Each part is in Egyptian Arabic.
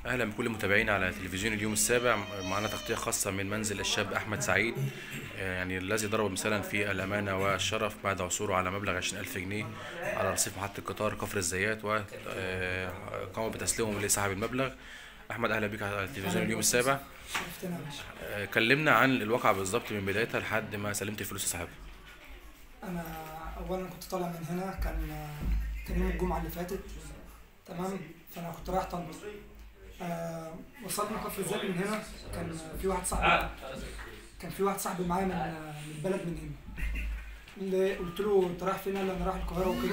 اهلا بكل متابعينا على تلفزيون اليوم السابع معنا تغطيه خاصه من منزل الشاب احمد سعيد آه، يعني الذي ضرب مثالا في الامانه والشرف بعد عثوره على مبلغ 20000 جنيه على رصيف محطه قطار كفر الزيات وقام بتسليمهم لصاحب المبلغ احمد اهلا بك على تلفزيون اليوم السابع شفتنا يا باشا آه، كلمنا عن الواقعه بالظبط من بدايتها لحد ما سلمت الفلوس لصاحبها انا اولا كنت طالع من هنا كان كان يوم الجمعه اللي فاتت تمام فانا كنت رايح طنطا آه وصلنا كفر الزاد من هنا كان في واحد صاحبي كان في واحد صاحبي معايا من من البلد من هنا اللي قلت له انت رايح فين قال لي انا رايح القاهره وكده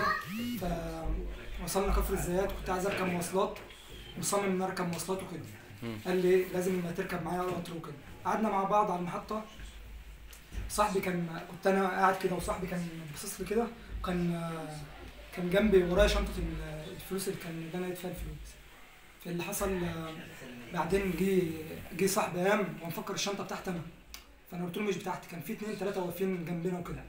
فوصلنا كفر الزيات كنت عايز اركب مواصلات مصمم ان اركب مواصلات وكده قال لي لازم تركب معايا قطر وكده قعدنا مع بعض على المحطه صاحبي كان كنت انا قاعد كده وصاحبي كان باصص لي كده كان كان جنبي ورايا شنطه ال- الفلوس اللي كان اللي انا لقيت فيها الفلوس فاللي حصل آه، بعدين جه جه صاحبي قام ومفكر الشنطه بتاعتي انا فانا قلت له مش بتاعتي كان في اتنين تلاته واقفين جنبنا وكده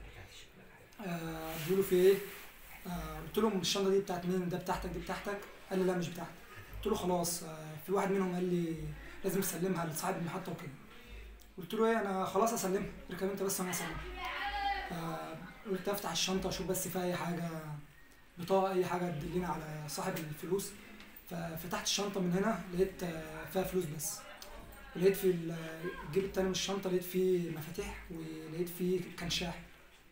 آه بيقولوا في ايه آه قلت لهم الشنطه دي بتاعت مين ده بتاعتك دي بتاعتك قال لي لا مش بتاعتي قلت له خلاص آه في واحد منهم قال لي لازم تسلمها لصاحب المحطه وكده قلت له ايه انا خلاص اسلمها اركب انت بس وانا اسلمها آه قلت افتح الشنطه اشوف بس فيها اي حاجه بطاقه اي حاجه تدلني على صاحب الفلوس ففتحت الشنطه من هنا لقيت آه، فيها فلوس بس ولقيت في ال- الجيب التاني من الشنطه لقيت فيه مفاتيح ولقيت فيه كان شاحن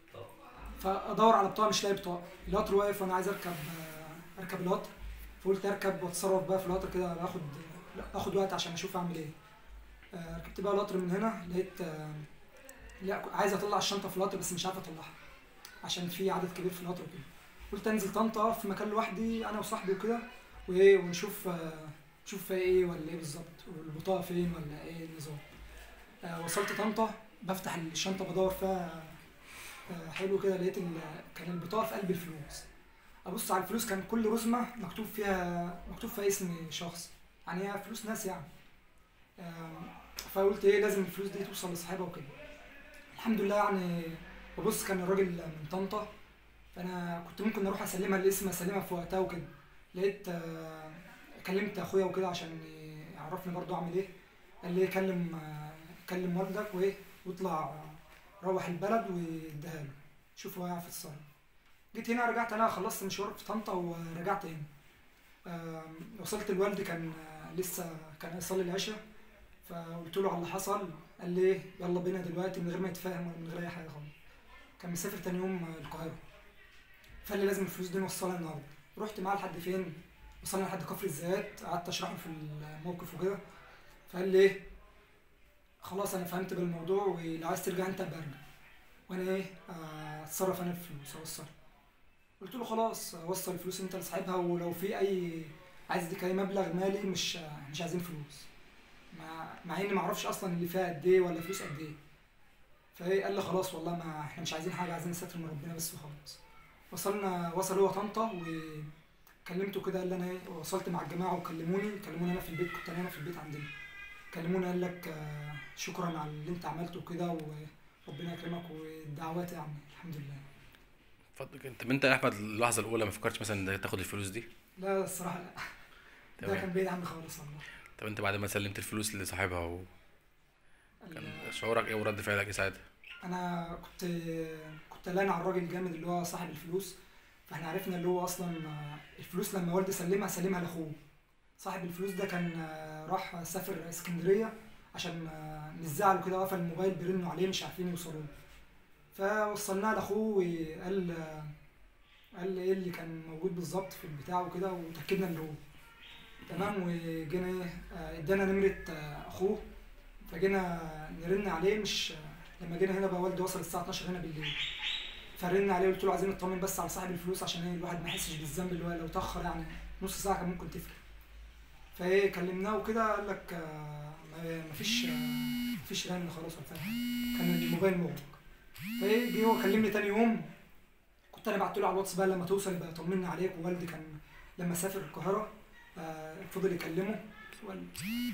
فادور على بطاقه مش لاقي بطاقه القطر واقف وانا عايز اركب آه، اركب القطر فقلت اركب واتصرف بقى في القطر كده باخد اخد وقت عشان اشوف اعمل ايه آه، ركبت بقى القطر من هنا لقيت آه، لا عايز اطلع الشنطه في القطر بس مش عارف اطلعها عشان في عدد كبير في القطر وكده قلت انزل طنطا في مكان لوحدي انا وصاحبي وكده وايه ونشوف آه، نشوف فيها ايه ولا ايه بالظبط والبطاقه فين ولا ايه النظام آه، وصلت طنطا بفتح الشنطه بدور فيها آه، حلو كده لقيت ال- كان البطاقه في قلب الفلوس ابص على الفلوس كان كل رزمه مكتوب فيها مكتوب فيها اسم شخص يعني هي فلوس ناس يعني آم، فقلت ايه لازم الفلوس دي توصل لصاحبها وكده الحمد لله يعني ببص كان الراجل من طنطا فانا كنت ممكن اروح اسلمها الاسم اسلمها في وقتها وكده لقيت آه، كلمت اخويا وكده عشان يعرفني برضو اعمل ايه قال لي كلم آه، كلم والدك وايه واطلع آه، روح البلد واديها له شوف هو هيعرف يتصرف جيت هنا رجعت انا خلصت مشوار في طنطا ورجعت هنا آم، وصلت لوالدي كان آه، لسه كان هيصلي العشاء فقلت له على اللي حصل قال لي ايه يلا بينا دلوقتي من غير ما يتفاهم ولا من غير اي حاجه خالص كان مسافر تاني يوم آه، القاهره فقال لي لازم الفلوس دي نوصلها النهارده رحت معاه لحد فين وصلنا لحد كفر الزيات قعدت اشرح له في الموقف وكده فقال لي ايه خلاص انا فهمت بالموضوع ولو عايز ترجع انت برجع وانا ايه آه، اتصرف انا في الفلوس اوصل قلت له خلاص وصل الفلوس انت لصاحبها ولو في اي عايز اديك اي مبلغ مالي مش مش عايزين فلوس مع مع اني ما اعرفش اصلا اللي فيها قد ايه ولا فلوس قد ايه فايه قال لي خلاص والله ما احنا مش عايزين حاجه عايزين ستر من ربنا بس وخلاص وصلنا وصل هو طنطا وكلمته كده قال لي انا ايه وصلت مع الجماعه وكلموني كلموني انا في البيت كنت انا هنا في البيت عندنا كلموني قال لك آه، شكرا على اللي انت عملته كده وربنا يكرمك والدعوات يعني الحمد لله اتفضل انت انت يا احمد اللحظه الاولى ما فكرتش مثلا انك تاخد الفلوس دي لا الصراحه لا ده تمام. كان بعيد عني خالص والله طب انت بعد ما سلمت الفلوس لصاحبها و... كان ال- شعورك ايه ورد فعلك ايه ساعتها انا كنت كنت قلقان على الراجل الجامد اللي هو صاحب الفلوس فاحنا عرفنا اللي هو اصلا الفلوس لما والدي سلمها سلمها لاخوه صاحب الفلوس ده كان راح سافر اسكندريه عشان نزعل وكده قفل الموبايل بيرنوا عليه مش عارفين يوصلوا له فوصلناه لاخوه وقال قال ايه اللي كان موجود بالظبط في البتاع وكده وتاكدنا ان هو تمام وجينا ايه آه، ادانا نمره آه، اخوه فجينا نرن عليه مش لما جينا هنا بقى والدي وصل الساعه 12 هنا بالليل فرن عليه قلت له عايزين نطمن بس على صاحب الفلوس عشان ايه الواحد ما يحسش بالذنب اللي هو لو تاخر يعني نص ساعه كان ممكن تفرق فايه كلمناه وكده قال لك آه، ما- مفيش آه، مفيش رن خلاص ولا بتاع كان الموبايل مغلق فايه جه هو كلمني تاني يوم كنت انا بعت له على الواتس بقى لما توصل يبقى طمني عليك ووالدي كان لما سافر القاهره آه، فضل يكلمه وال-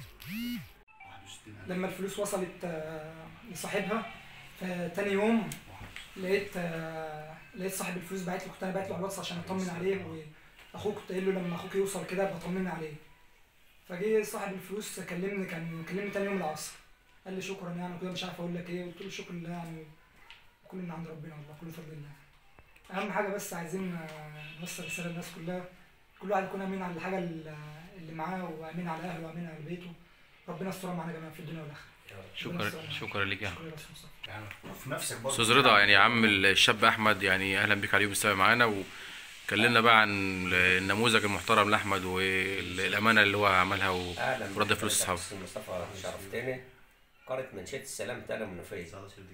لما الفلوس وصلت آه، لصاحبها فتاني يوم لقيت آه، لقيت صاحب الفلوس بعت لي كنت انا بعت له على الواتس عشان اطمن عليه واخوك كنت قايل له لما اخوك يوصل كده بطمن عليه فجه صاحب الفلوس كلمني كان كلمني تاني يوم العصر قال لي شكرا يعني كده مش عارف اقول لك ايه قلت له شكرا لله يعني كل من عند ربنا والله كله فضل الله اهم حاجه بس عايزين آه، نوصل رساله للناس كلها كل واحد يكون امين على الحاجه اللي اللي معاه وامين على اهله وامين على بيته ربنا يسترها معانا جميعا في الدنيا والاخره شكرا شكرا ليك يا شكرا يا استاذ مصطفى في نفسك برضه استاذ رضا يعني عم الشاب احمد يعني اهلا بك على اليوم السابع معانا وكلمنا بقى عن النموذج المحترم لاحمد والامانه اللي هو عملها و... اهلا ورد بك فلوس حضرتك أصحابه. أستاذ مصطفى شرفتني قرية منشية السلام تالا منوفية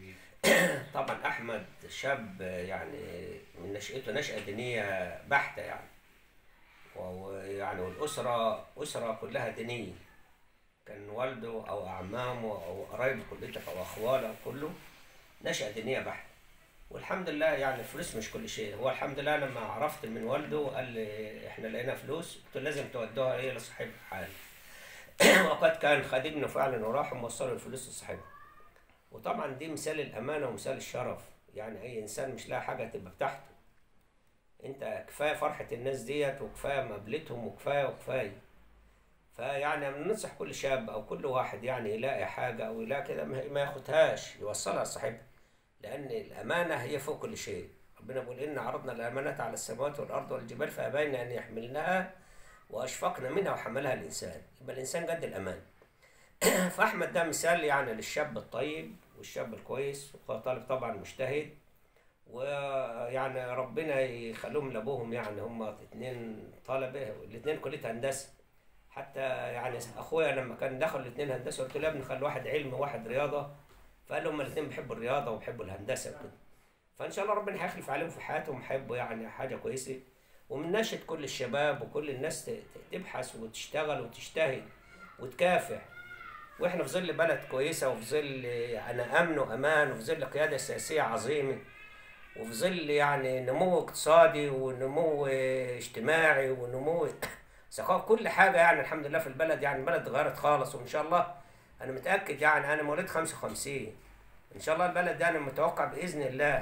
طبعا احمد شاب يعني من نشأته نشأة دينية بحتة يعني ويعني والأسرة أسرة كلها دينية كان والده أو أعمامه أو قرايبه كلتك أو أخواله كله نشأة دينية بحتة والحمد لله يعني الفلوس مش كل شيء هو الحمد لله لما عرفت من والده قال لي احنا لقينا فلوس قلت له لازم تودوها ايه لصاحب الحال وقد كان خادمنا فعلا وراح موصلوا الفلوس لصاحبه وطبعا دي مثال الامانه ومثال الشرف يعني اي انسان مش لاقي حاجه تبقى بتاعته انت كفايه فرحه الناس ديت وكفايه مقابلتهم وكفايه وكفايه فيعني بننصح كل شاب او كل واحد يعني يلاقي حاجه او يلاقي كده ما ما ياخدهاش يوصلها لصاحبها لان الامانه هي فوق كل شيء ربنا بيقول ان عرضنا الامانات على السماوات والارض والجبال فابين ان يحملنها واشفقنا منها وحملها الانسان يبقى الانسان قد الامان فاحمد ده مثال يعني للشاب الطيب والشاب الكويس وهو طالب طبعا مجتهد ويعني ربنا يخليهم لابوهم يعني هم اتنين طلبه الاتنين كليه هندسه حتى يعني اخويا لما كان دخل الاتنين هندسه قلت له يا ابني خلي واحد علم وواحد رياضه فقال هم الاتنين بيحبوا الرياضه وبيحبوا الهندسه وكده فان شاء الله ربنا هيخلف عليهم في حياتهم يحبوا يعني حاجه كويسه ومن ناشد كل الشباب وكل الناس ت- ت- تبحث وتشتغل وتجتهد وتكافح واحنا في ظل بلد كويسه وفي ظل يعني امن وامان وفي ظل قياده سياسيه عظيمه وفي ظل يعني نمو اقتصادي ونمو اجتماعي ونمو ثقافه كل حاجه يعني الحمد لله في البلد يعني البلد اتغيرت خالص وان شاء الله انا متاكد يعني انا مواليد 55 ان شاء الله البلد ده انا متوقع باذن الله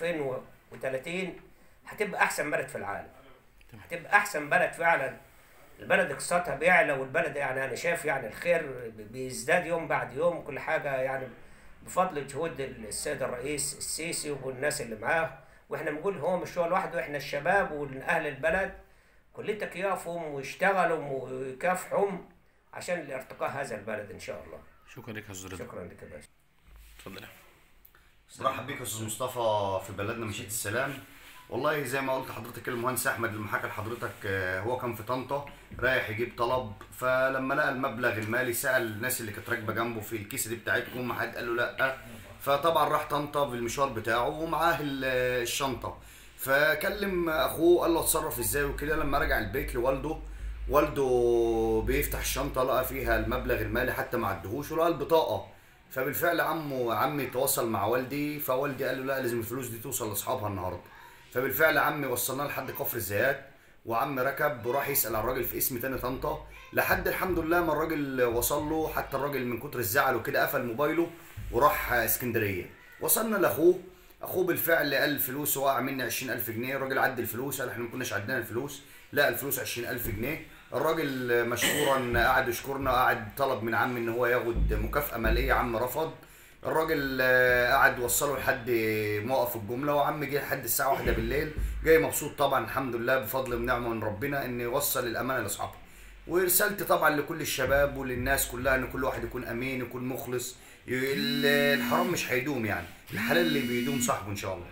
2030 هتبقى احسن بلد في العالم هتبقى احسن بلد فعلا البلد اقتصادها بيعلى والبلد يعني انا شايف يعني الخير بيزداد يوم بعد يوم كل حاجه يعني بفضل جهود السيد الرئيس السيسي والناس اللي معاه واحنا بنقول هو مش هو لوحده احنا الشباب واهل البلد كلتك يقفوا ويشتغلوا ويكافحوا عشان لارتقاء هذا البلد ان شاء الله شكرا لك يا استاذ رضا شكرا لك يا باشا اتفضل يا أحمد. برحب بيك يا استاذ مصطفى في بلدنا مشيت السلام والله زي ما قلت لحضرتك المهندس احمد لما حكى لحضرتك آه، هو كان في طنطا رايح يجيب طلب فلما لقى المبلغ المالي سال الناس اللي كانت راكبه جنبه في الكيسه دي بتاعتكم ما حد قال له لا فطبعا راح طنطا بالمشوار بتاعه ومعاه ال- الشنطه فكلم اخوه قال له اتصرف ازاي وكده لما رجع البيت لوالده والده بيفتح الشنطه لقى فيها المبلغ المالي حتى ما عدهوش ولقى البطاقه فبالفعل عمه عمي تواصل مع والدي فوالدي قال له لا لازم الفلوس دي توصل لاصحابها النهارده فبالفعل عمي وصلنا لحد كفر الزيات وعمي ركب وراح يسال على الراجل في اسم تاني طنطا لحد الحمد لله ما الراجل وصل له حتى الراجل من كتر الزعل وكده قفل موبايله وراح اسكندريه وصلنا لاخوه اخوه بالفعل قال الفلوس وقع مني 20000 جنيه الراجل عد الفلوس قال احنا ما كناش عدينا الفلوس لا الفلوس 20000 جنيه الراجل مشكورا قعد يشكرنا قعد طلب من عمي ان هو ياخد مكافاه ماليه عم رفض الراجل آه، قعد وصله لحد موقف الجمله وعم جه لحد الساعه واحدة بالليل جاي مبسوط طبعا الحمد لله بفضل ونعمه من ربنا ان يوصل الامانه لاصحابه ورسالتي طبعا لكل الشباب وللناس كلها ان كل واحد يكون امين يكون مخلص ي- ال- الحرام مش هيدوم يعني الحلال اللي بيدوم صاحبه ان شاء الله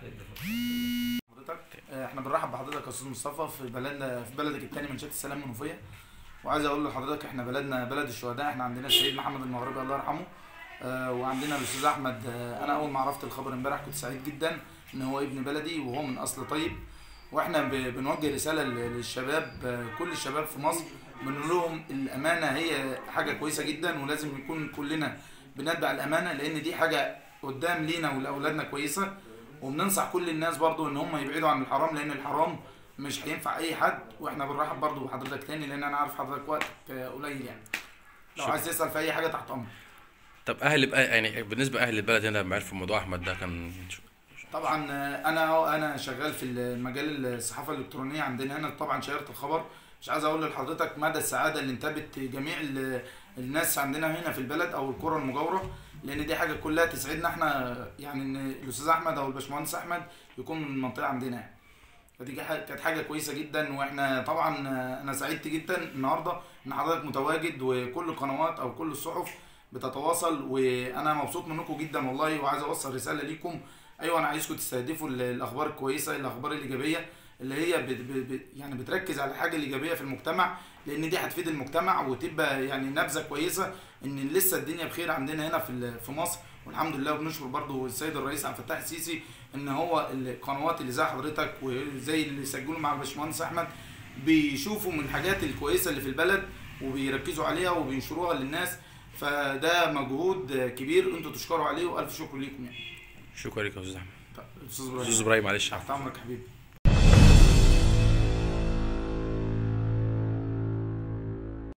حضرتك آه، احنا بنرحب بحضرتك يا استاذ مصطفى في بلدنا في بلدك الثاني منشاه السلام منوفيه وعايز اقول لحضرتك احنا بلدنا بلد الشهداء احنا عندنا الشهيد محمد المغربي الله يرحمه آه، وعندنا الاستاذ احمد آه، انا اول ما عرفت الخبر امبارح كنت سعيد جدا ان هو ابن بلدي وهو من اصل طيب واحنا ب- بنوجه رساله لل- للشباب آه، كل الشباب في مصر بنقول لهم الامانه هي حاجه كويسه جدا ولازم يكون كلنا بنتبع الامانه لان دي حاجه قدام لينا ولاولادنا كويسه وبننصح كل الناس برضو ان هم يبعدوا عن الحرام لان الحرام مش هينفع اي حد واحنا بنرحب برضو بحضرتك تاني لان انا عارف حضرتك وقتك آه، قليل يعني لو شكرا. عايز تسال في اي حاجه تحت امرك طب اهل بقى يعني بالنسبه لاهل البلد هنا لما عرفوا موضوع احمد ده كان طبعا آه، انا انا شغال في المجال الصحافه الالكترونيه عندنا هنا طبعا شيرت الخبر مش عايز اقول لحضرتك مدى السعاده اللي انتابت جميع ال- الناس عندنا هنا في البلد او القرى المجاوره لان دي حاجه كلها تسعدنا احنا يعني ان الاستاذ احمد او الباشمهندس احمد يكون من المنطقه عندنا يعني فدي كا- كانت حاجه كويسه جدا واحنا طبعا انا سعدت جدا النهارده ان حضرتك متواجد وكل القنوات او كل الصحف بتتواصل وانا مبسوط منكم جدا والله وعايز اوصل رساله ليكم ايوه انا عايزكم تستهدفوا ال- الاخبار الكويسه الاخبار الايجابيه اللي هي بت بت يعني بتركز على الحاجه الايجابيه في المجتمع لان دي هتفيد المجتمع وتبقى يعني نبذه كويسه ان لسه الدنيا بخير عندنا هنا في ال- في مصر والحمد لله وبنشكر برضو السيد الرئيس عبد الفتاح السيسي ان هو القنوات اللي زي حضرتك وزي اللي سجلوا مع الباشمهندس احمد بيشوفوا من الحاجات الكويسه اللي في البلد وبيركزوا عليها وبينشروها للناس فده مجهود كبير انتوا تشكروا عليه والف شكر ليكم يعني شكرا لك يا استاذ احمد طيب، استاذ ابراهيم استاذ ابراهيم معلش تحت امرك حبيبي